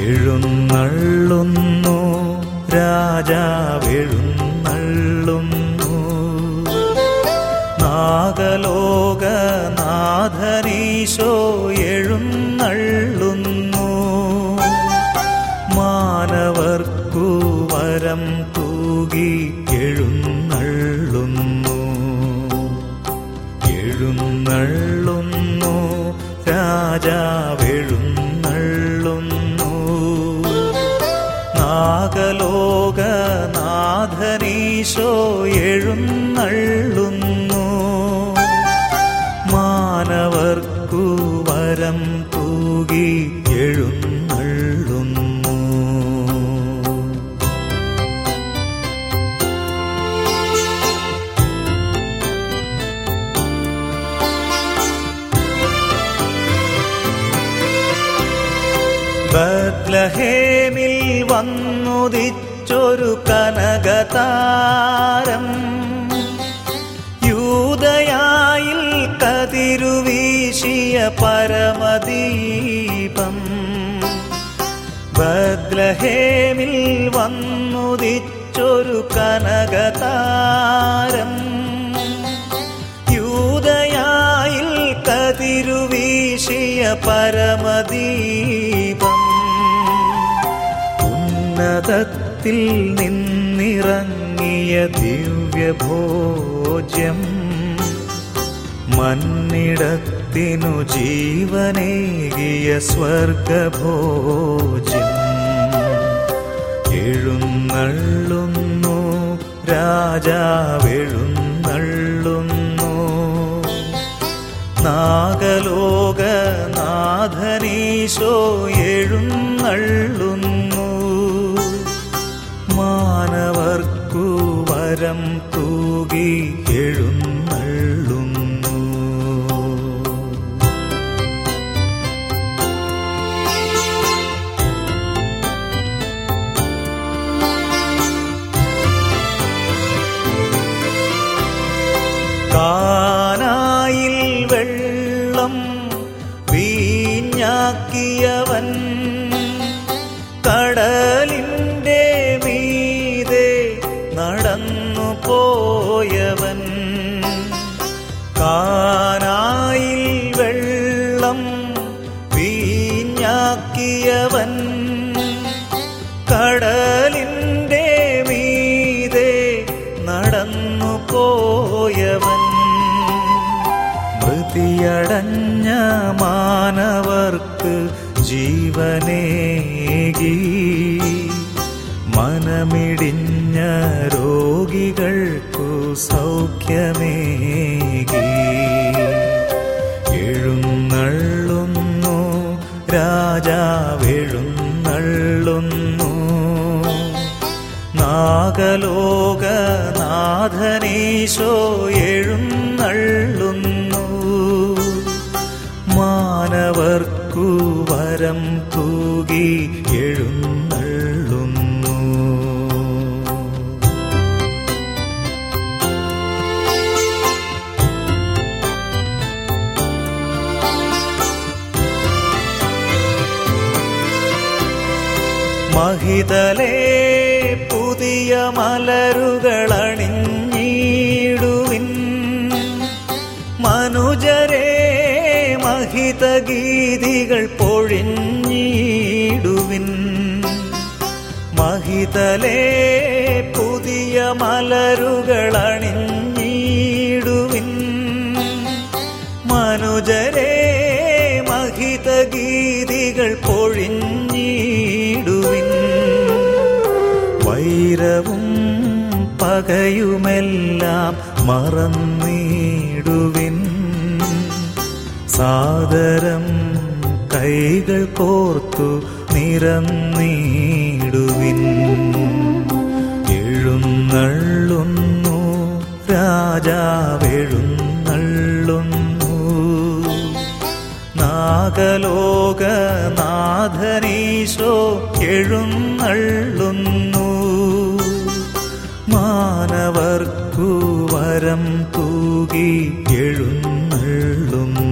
എഴുന്നള്ളുന്നു രാജാവെഴുന്നള്ളുന്നു നാഗലോകനാഥനീശോ എഴുന്നള്ളുന്നു മാനവർക്കു വരം തൂകി എഴുന്നള്ളുന്നു എഴുന്നള്ളുന്നു രാജാവെഴുന്നള്ളുന്നു നാഗലോകനാഥനീശോ എഴുന്നള്ളുന്നു മാനവർക്കു വരം തൂകി എഴുന്നള്ളുന്നു ബത്ലഹേമിൽ വന്നുദിച്ചൊരു കനകതാരം യൂതയായിൽ കതിരുവീശിയ പരമദീപം ബദ്ലഹേമിൽ വന്നുദിച്ചൊരു കനകതാരം യൂതയായിൽ കതിരുവീശിയ പരമദീപം ഉന്നതത്തിൽ നിന്നിറങ്ങിയ ദിവ്യഭോജ്യം മന്നിടത്തിനു ജീവനേകിയ സ്വർഗഭോജ്യം എഴുന്നള്ളുന്നു രാജാവെഴുന്നള്ളുന്നു നാഗലോകനാഥനീശോ എഴുന്നള്ളുന്നു മാനവർക്കു വരം തൂകി എഴുന്നള്ളുന്നു കാനായിൽ വെള്ളം വീഞ്ഞാക്കിയവൻ കടലിൻ്റെ മീതെ നടന്നു പോയവൻ കാനായിൽ വെള്ളം വീഞ്ഞാക്കിയവൻ കടലിൻ്റെ മീതെ നടന്നു പോയവൻ മൃതിയടഞ്ഞ മാനവർക്ക് ജീവനേകി മനമിടിഞ്ഞ രോഗികൾക്കു സൗഖ്യമേകി എഴുന്നള്ളുന്നു രാജാവെഴുന്നള്ളുന്നു നാഗലോകനാഥനീശോ എഴുന്നള്ളുന്നു മാനവർക്കു വരം തൂകി എഴുന്നള്ളുന്നു മഹിതലേ പുതിയ മലരുകളണിഞ്ഞിടുവിൻ മനുജരേ മഹിതഗീതികൾ പൊഴിഞ്ഞിടുവിൻ മഹിതലേ പുതിയ മലരുകളണിഞ്ഞിടുവിൻ മനുജരേ മഹിതഗീതികൾ പൊഴിഞ്ഞിടുവിൻ വൈരവും പകയുമെല്ലാം മറന്നിടുവിൻ സാദരം കൈകൾ കോർത്തു നിരന്നിടുവിൻ എഴുന്നള്ളുന്നു രാജാവെഴുന്നള്ളുന്നു നാഗലോകനാഥനീശോ എഴുന്നള്ളുന്നു മാനവർക്കു വരം തൂകി എഴുന്നള്ളുന്നു